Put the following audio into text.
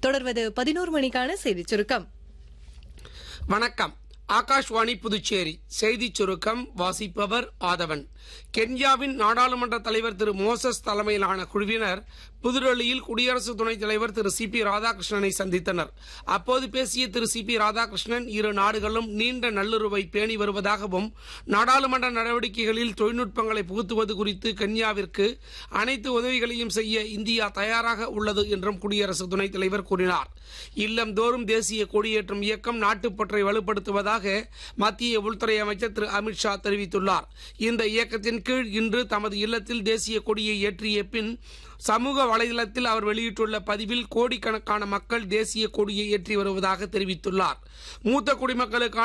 தொடர்வது பதினோரு மணிக்கான செய்திச் சுருக்கம் வணக்கம் ஆகாஷ்வாணி புதுச்சேரி செய்திச் சுருக்கம் வாசிப்பவர் ஆதவன் கென்யாவின் நாடாளுமன்ற தலைவர் திரு மோசஸ் தலைமையிலான குழுவினர் புதுடெல்லியில் குடியரசு துணைத் தலைவர் திரு சி பி ராதாகிருஷ்ணனை சந்தித்தனர் அப்போது பேசிய திரு சி பி ராதாகிருஷ்ணன் இரு நாடுகளும் நீண்ட நல்லுறவை பேணி வருவதாகவும் நாடாளுமன்ற நடவடிக்கைகளில் தொழில்நுட்பங்களை புகுத்துவது குறித்து கென்யாவிற்கு அனைத்து உதவிகளையும் செய்ய இந்தியா தயாராக உள்ளது என்றும் குடியரசு துணைத் தலைவர் கூறினார் இல்லந்தோறும் தேசிய கொடியேற்றும் இயக்கம் நாட்டுப்பற்றை வலுப்படுத்துவதாக மத்திய உள்துறை அமைச்சர் திரு அமித்ஷா தெரிவித்துள்ளார் இந்த இயக்கத்தின் கீழ் இன்று தமது இல்லத்தில் தேசிய கொடியை ஏற்றிய பின் சமூக வலைதளத்தில் அவர் வெளியிட்டுள்ள பதிவில் கோடிக்கணக்கான மக்கள் தேசிய கொடியை ஏற்றி வருவதாக தெரிவித்துள்ளார் மூத்த குடிமக்களுக்கான